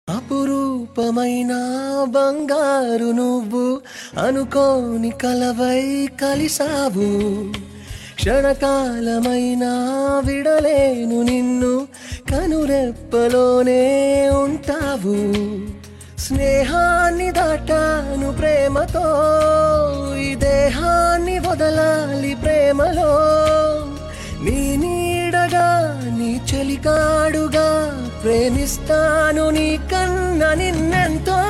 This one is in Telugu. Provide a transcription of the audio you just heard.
అపురూపమైన బంగారు నువ్వు అనుకోని కలవై కలిసావు క్షణకాలమైన విడలేను నిన్ను కనురెప్పలోనే ఉంటావు స్నేహాన్ని దాటాను ప్రేమతో ఈ దేహాన్ని వదలాలి ప్రేమలో నీ నీడగా నీ చెలికాడుగా ప్రేమిస్తాను నీ కన్న నిన్నెంతో